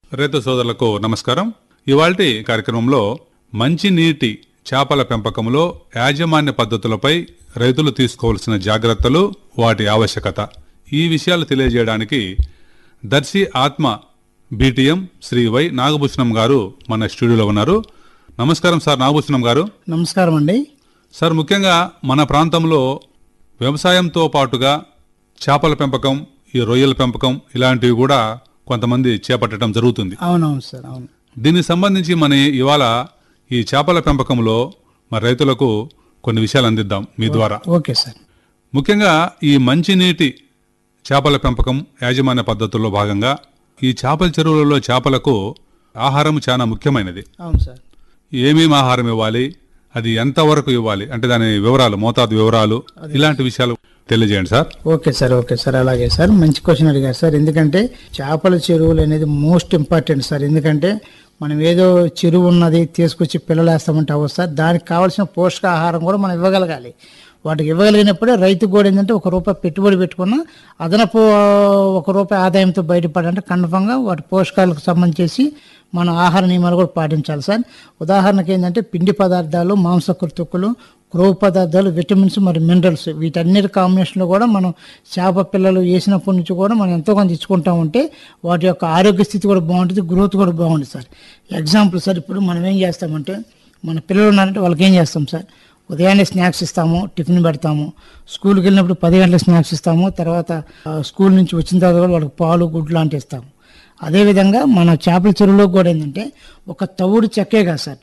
రైతు సోదరులకు నమస్కారం ఇవాల్టి కార్యక్రమంలో మంచినీటి చేపల పెంపకంలో యాజమాన్య పద్ధతులపై రైతులు తీసుకోవాల్సిన జాగ్రత్తలు వాటి ఆవశ్యకత ఈ విషయాలు తెలియజేయడానికి దర్శి ఆత్మ బీటీఎం శ్రీ వై నాగభూషణం గారు మన స్టూడియోలో ఉన్నారు నమస్కారం సార్ నాగభూషణం గారు నమస్కారం అండి సార్ ముఖ్యంగా మన ప్రాంతంలో వ్యవసాయంతో పాటుగా చేపల పెంపకం ఈ రొయ్యల పెంపకం ఇలాంటివి కూడా కొంతమంది చేపట్టడం జరుగుతుంది అవునవును సార్ అవును దీనికి సంబంధించి మన ఇవాళ ఈ చేపల పెంపకంలో మన రైతులకు కొన్ని విషయాలు అందిద్దాం మీ ద్వారా ఓకే సార్ ముఖ్యంగా ఈ మంచినీటి చేపల పెంపకం యాజమాన్య పద్ధతుల్లో భాగంగా ఈ చేపల చెరువులలో చేపలకు ఆహారం చాలా ముఖ్యమైనది అవును సార్ ఏమేమి ఆహారం ఇవ్వాలి అది ఎంతవరకు ఇవ్వాలి అంటే దాని వివరాలు మోతాదు వివరాలు ఇలాంటి విషయాలు తెలియజేయండి sir okay sir okay sir అలాగే సార్ మంచి క్వశ్చన్ అడిగారు సార్ ఎందుకంటే చేపల చెరువులు అనేది మోస్ట్ ఇంపార్టెంట్ సార్ ఎందుకంటే మనం ఏదో చెరువు ఉన్నది తీసుకొచ్చి పిల్లలు వేస్తామంటే అవ్వదు సార్ దానికి కావాల్సిన పోషకాహారం కూడా మనం ఇవ్వగలగాలి వాటికి ఇవ్వగలిగినప్పుడే రైతుకు కూడా ఏంటంటే ఒక రూపాయి పెట్టుబడి పెట్టుకున్న అదనపు ఒక రూపాయి ఆదాయంతో బయటపడాలంటే కన్ఫామ్గా వాటి పోషకాలకు సంబంధించి మన ఆహార నియమాలు కూడా పాటించాలి సార్ ఉదాహరణకి ఏంటంటే పిండి పదార్థాలు మాంసకృతుకులు క్రొవ్వు పదార్థాలు విటమిన్స్ మరియు మినరల్స్ వీటన్నిటి కాంబినేషన్లో కూడా మనం చేప పిల్లలు వేసినప్పటి నుంచి కూడా మనం ఎంతో కొంత ఇచ్చుకుంటా ఉంటే వాటి యొక్క ఆరోగ్య స్థితి కూడా బాగుంటుంది గ్రోత్ కూడా బాగుంటుంది సార్ ఎగ్జాంపుల్ సార్ ఇప్పుడు మనం ఏం చేస్తామంటే మన పిల్లలు ఉన్నారంటే వాళ్ళకి ఏం చేస్తాం సార్ ఉదయాన్నే స్నాక్స్ ఇస్తాము టిఫిన్ పెడతాము స్కూల్కి వెళ్ళినప్పుడు పది గంటలకు స్నాక్స్ ఇస్తాము తర్వాత ఆ, స్కూల్ నుంచి వచ్చిన తర్వాత కూడా వాళ్ళకి పాలు గుడ్లు లాంటివి ఇస్తాము అదేవిధంగా మన చేపల చెరువులో కూడా ఏంటంటే ఒక తవుడు చెక్కే కాదు సార్